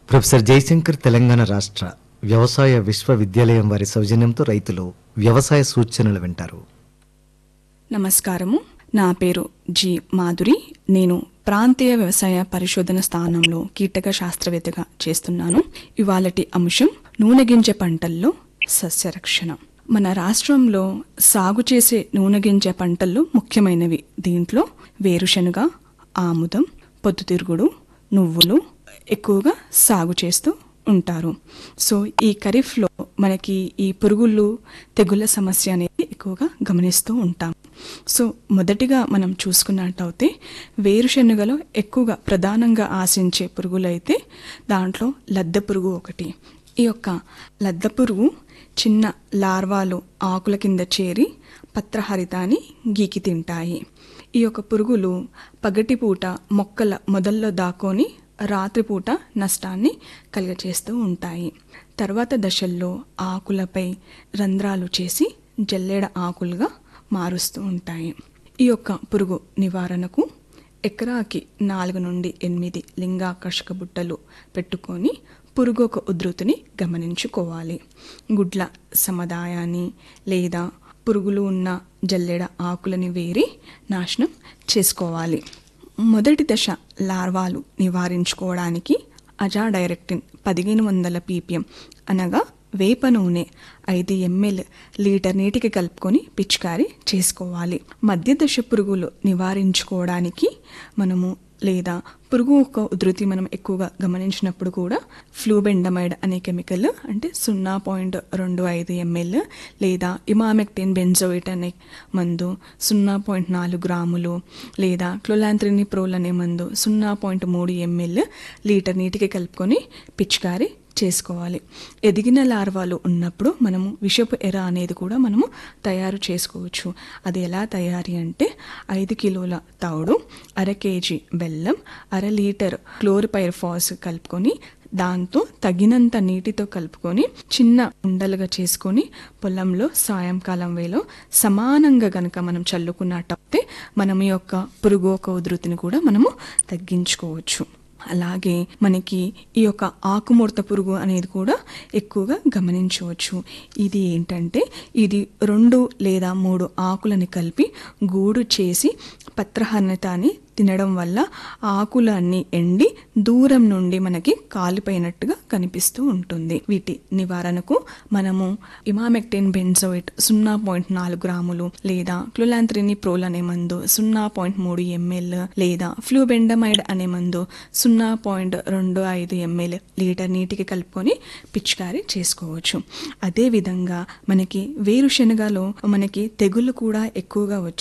professor Jayashankar Telangana రాష్ట్ర వ్యవసాయ విశ్వవిద్యాలయం వారి సౌజన్యంతో రైతులు వ్యవసాయ సూచనలు వింటారు నమస్కారము నా పేరు జి మాధురి నేను ప్రాంతీయ వ్యవసాయ పరిశోధన స్థానంలో కీటక శాస్త్రవేత్తగా చేస్తున్నాను ఇవాళటి అంశం నూనె గింజ పంటల్లో సస్యరక్షణ మన రాష్ట్రంలో సాగు చేసే నూనె గింజ పంటల్లో ముఖ్యమైనవి దీంట్లో వేరుశనగ ఆముదం పొద్దుతిరుగుడు నువ్వులు ఎక్కువగా సాగు చేస్తూ ఉంటారు సో ఈ ఖరీఫ్లో మనకి ఈ పురుగులు తెగుళ్ళ సమస్య అనేది ఎక్కువగా గమనిస్తూ ఉంటాం సో మొదటిగా మనం చూసుకున్నట్టయితే వేరుశెనగలో ఎక్కువగా ప్రధానంగా ఆశించే పురుగులు అయితే దాంట్లో లద్దె పురుగు ఒకటి ఈ యొక్క లద్దె పురుగు చిన్న లార్వాలు ఆకుల కింద చేరి పత్రహరితాన్ని గీకి తింటాయి ఈ యొక్క పురుగులు పగటిపూట మొక్కల మొదల్లో దాక్కొని రాత్రిపూట నష్టాన్ని కలుగచేస్తూ ఉంటాయి తర్వాత దశల్లో ఆకులపై రంధ్రాలు చేసి జల్లెడ ఆకులుగా మారుస్తూ ఉంటాయి ఈ యొక్క పురుగు నివారణకు ఎకరాకి నాలుగు నుండి ఎనిమిది లింగాకర్షక బుట్టలు పెట్టుకొని పురుగు ఒక ఉధృతిని గమనించుకోవాలి గుడ్ల సముదాయాన్ని లేదా పురుగులు ఉన్న జల్లెడ ఆకులని వేరి నాశనం చేసుకోవాలి మొదటి దశ లార్వాలు నివారించుకోవడానికి అజాడైరెక్టిన్ పదిహేను వందల పీపీఎం అనగా వేప నూనె ఐదు ఎంఎల్ లీటర్ నీటికి కలుపుకొని పిచికారీ చేసుకోవాలి మధ్య దశ పురుగులు నివారించుకోవడానికి మనము లేదా పురుగు యొక్క ఉధృతి మనం ఎక్కువగా గమనించినప్పుడు కూడా ఫ్లూబెండమైడ్ అనే కెమికల్ అంటే సున్నా పాయింట్ రెండు ఐదు ఎంఎల్ లేదా ఇమామెక్టిన్ బెంజోయిట్ అనే మందు సున్నా పాయింట్ నాలుగు గ్రాములు లేదా క్లోలాంత్రినిప్రోల్ అనే మందు సున్నా పాయింట్ మూడు ఎంఎల్ లీటర్ నీటికి కలుపుకొని పిచికారీ చేసుకోవాలి ఎదిగిన లార్వాలు ఉన్నప్పుడు మనము విషపు ఎర అనేది కూడా మనము తయారు చేసుకోవచ్చు అది ఎలా తయారీ అంటే ఐదు కిలోల తౌడు అర కేజీ బెల్లం అర లీటర్ క్లోరిపైర్ఫాస్ కలుపుకొని దాంతో తగినంత నీటితో కలుపుకొని చిన్న ఉండలుగా చేసుకొని పొలంలో సాయంకాలం వేలో సమానంగా గనక మనం చల్లుకున్నట్టయితే మనం ఈ యొక్క పురుగు ఒక ఉధృతిని కూడా మనము తగ్గించుకోవచ్చు అలాగే మనకి ఈ యొక్క ఆకుముడత పురుగు అనేది కూడా ఎక్కువగా గమనించవచ్చు ఇది ఏంటంటే ఇది రెండు లేదా మూడు ఆకులని కలిపి గూడు చేసి పత్రహరితాన్ని తినడం వల్ల ఆకులన్నీ ఎండి దూరం నుండి మనకి కాలిపోయినట్టుగా కనిపిస్తూ ఉంటుంది వీటి నివారణకు మనము ఇమామెక్టిన్ బెంజోయిట్ సున్నా పాయింట్ నాలుగు గ్రాములు లేదా క్లులాంత్రిని ప్రోల్ అనే మందు సున్నా పాయింట్ మూడు ఎంఎల్ లేదా ఫ్లూబెండమైడ్ అనే మందు సున్నా పాయింట్ రెండు ఐదు ఎంఎల్ లీటర్ నీటికి కలుపుకొని పిచికారీ చేసుకోవచ్చు అదేవిధంగా మనకి వేరుశనగలో మనకి తెగుళ్ళు కూడా ఎక్కువగా వచ్చి